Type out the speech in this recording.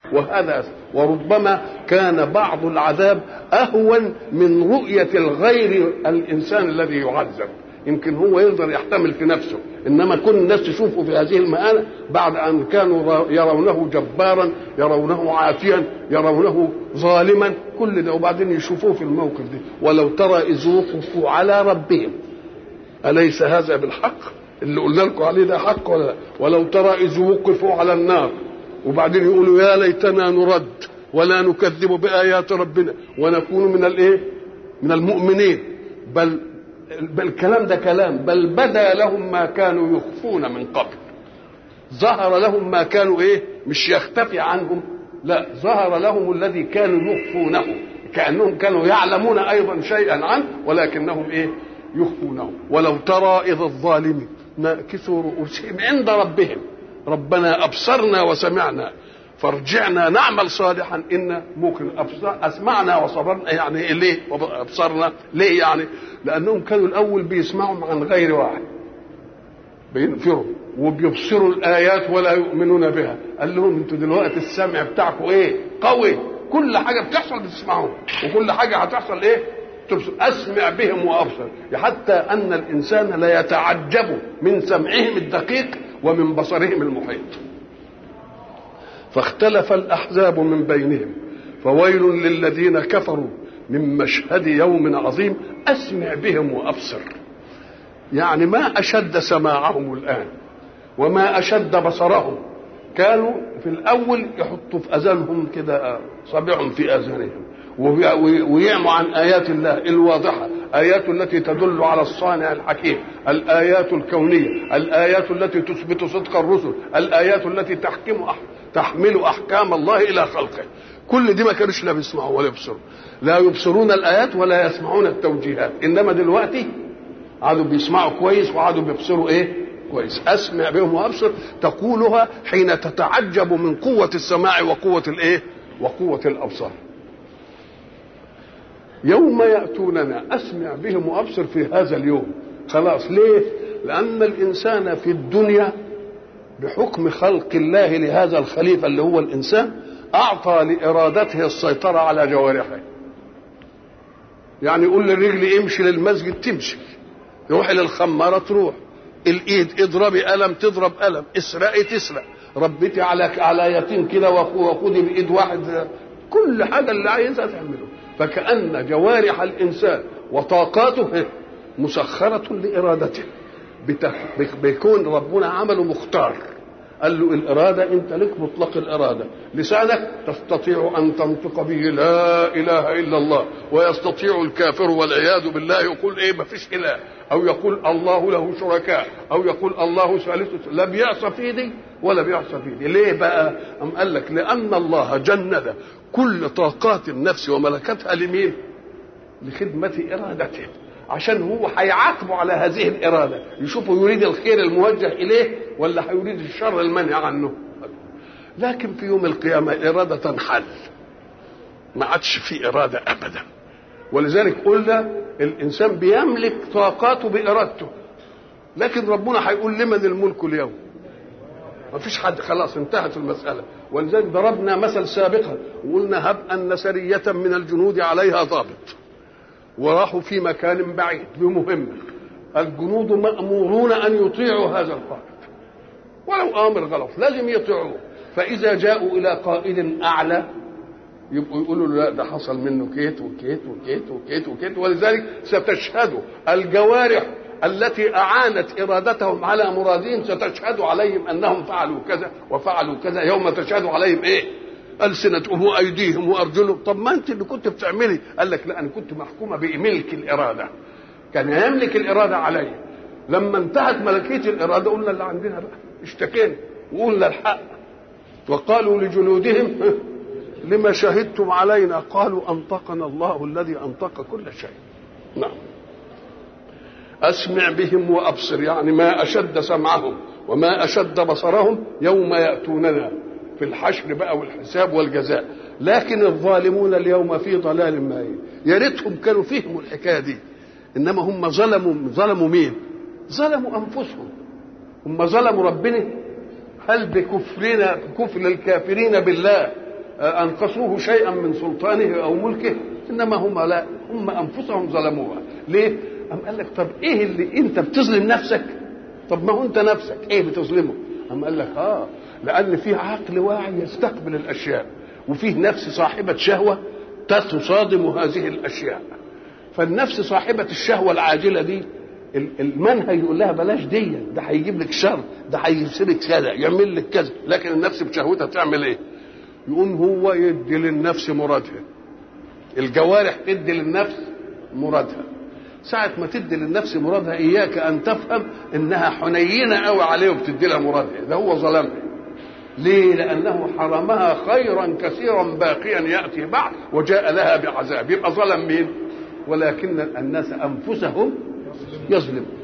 وهذا وربما كان بعض العذاب اهون من رؤيه الغير الانسان الذي يعذب يمكن هو يقدر يحتمل في نفسه انما كل الناس تشوفه في هذه المآلة بعد ان كانوا يرونه جبارا يرونه عافيا يرونه ظالما كل ده وبعدين يشوفوه في الموقف ده ولو ترى اذ وقفوا على ربهم اليس هذا بالحق اللي قلنا لكم عليه ده حق ولا لا ولو ترى اذ وقفوا على النار وبعدين يقولوا يا ليتنا نرد ولا نكذب بآيات ربنا ونكون من الايه من المؤمنين بل بل الكلام ده كلام بل بدا لهم ما كانوا يخفون من قبل ظهر لهم ما كانوا ايه مش يختفي عنهم لا ظهر لهم الذي كانوا يخفونه كانهم كانوا يعلمون ايضا شيئا عنه ولكنهم ايه يخفونه ولو ترى اذ الظالمين ناكسوا رؤوسهم عند ربهم ربنا ابصرنا وسمعنا فارجعنا نعمل صالحا ان ممكن اسمعنا وصبرنا يعني ليه ابصرنا ليه يعني لانهم كانوا الاول بيسمعوا عن غير واحد بينفروا وبيبصروا الايات ولا يؤمنون بها قال لهم انتوا دلوقتي السمع بتاعكم ايه قوي كل حاجه بتحصل بتسمعوها وكل حاجه هتحصل ايه تبصر اسمع بهم وابصر حتى ان الانسان لا يتعجب من سمعهم الدقيق ومن بصرهم المحيط فاختلف الاحزاب من بينهم فويل للذين كفروا من مشهد يوم عظيم اسمع بهم وابصر يعني ما اشد سماعهم الان وما اشد بصرهم كانوا في الاول يحطوا في اذانهم كده صابعهم في اذانهم ويعموا عن ايات الله الواضحه ايات التي تدل على الصانع الحكيم الايات الكونيه الايات التي تثبت صدق الرسل الايات التي تحكم تحمل احكام الله الى خلقه كل دي ما كانوش لا بيسمعوا ولا يبصروا لا يبصرون الايات ولا يسمعون التوجيهات انما دلوقتي قعدوا بيسمعوا كويس وقعدوا بيبصروا ايه كويس اسمع بهم وابصر تقولها حين تتعجب من قوه السماع وقوه الايه وقوه الابصار يوم ياتوننا اسمع بهم وابصر في هذا اليوم خلاص ليه لان الانسان في الدنيا بحكم خلق الله لهذا الخليفه اللي هو الانسان اعطى لارادته السيطره على جوارحه يعني يقول للرجل امشي للمسجد تمشي يروح الى الخماره تروح الايد اضربي قلم تضرب قلم اسرقي تسرق ربيتي على على يتيم كده وخدي بايد واحد كل حاجه اللي عايزها تعمله فكأن جوارح الإنسان وطاقاته مسخرة لإرادته بيكون ربنا عمله مختار قال له الإرادة أنت لك مطلق الإرادة لسانك تستطيع أن تنطق به لا إله إلا الله ويستطيع الكافر والعياذ بالله يقول إيه ما فيش إله أو يقول الله له شركاء أو يقول الله ثالث لا بيعصى في دي ولا بيعصى في دي ليه بقى أم قال لك لأن الله جند كل طاقات النفس وملكتها لمين لخدمة إرادته عشان هو هيعاقبه على هذه الإرادة يشوفه يريد الخير الموجه إليه ولا هيريد الشر المنع عنه لكن في يوم القيامة الإرادة تنحل ما عادش في إرادة أبدا ولذلك قلنا الإنسان بيملك طاقاته بإرادته لكن ربنا هيقول لمن الملك اليوم ما فيش حد خلاص انتهت المسألة ولذلك ضربنا مثل سابقا وقلنا هب أن سرية من الجنود عليها ضابط وراحوا في مكان بعيد بمهمة الجنود مأمورون أن يطيعوا هذا القائد ولو آمر غلط لازم يطيعوه فإذا جاءوا إلى قائد أعلى يبقوا يقولوا لا ده حصل منه كيت وكيت وكيت وكيت وكيت ولذلك ستشهد الجوارح التي أعانت إرادتهم على مرادهم ستشهد عليهم أنهم فعلوا كذا وفعلوا كذا يوم تشهد عليهم إيه ألسنتهم وأيديهم وأرجلهم طب ما أنت اللي كنت بتعملي قال لك لا أنا كنت محكومة بملك الإرادة كان يملك الإرادة علي لما انتهت ملكية الإرادة قلنا اللي عندنا بقى اشتكينا وقلنا الحق وقالوا لجنودهم لما شهدتم علينا قالوا أنطقنا الله الذي أنطق كل شيء نعم أسمع بهم وأبصر يعني ما أشد سمعهم وما أشد بصرهم يوم يأتوننا في الحشر بقى والحساب والجزاء لكن الظالمون اليوم في ضلال ماهي يا ريتهم كانوا فهموا الحكايه دي انما هم ظلموا ظلموا مين؟ ظلموا انفسهم هم ظلموا ربنا هل بكفرنا كفر الكافرين بالله انقصوه شيئا من سلطانه او ملكه انما هم لا هم انفسهم ظلموها ليه أم قال لك طب ايه اللي انت بتظلم نفسك طب ما هو انت نفسك ايه بتظلمه أم قال لك اه لان في عقل واعي يستقبل الاشياء وفيه نفس صاحبه شهوه تصادم هذه الاشياء فالنفس صاحبه الشهوه العاجله دي المنهج يقول لها بلاش دي ده هيجيب لك شر ده هيسيبك كذا يعمل لك كذا لكن النفس بشهوتها تعمل ايه يقوم هو يدي للنفس مرادها الجوارح تدي للنفس مرادها ساعة ما تدي للنفس مرادها إياك أن تفهم إنها حنينة أوي عليه وبتدي لها مرادها ده هو ظلمها ليه؟ لأنه حرمها خيرا كثيرا باقيا يأتي بعد وجاء لها بعذاب يبقى ظلم مين؟ ولكن الناس أنفسهم يظلم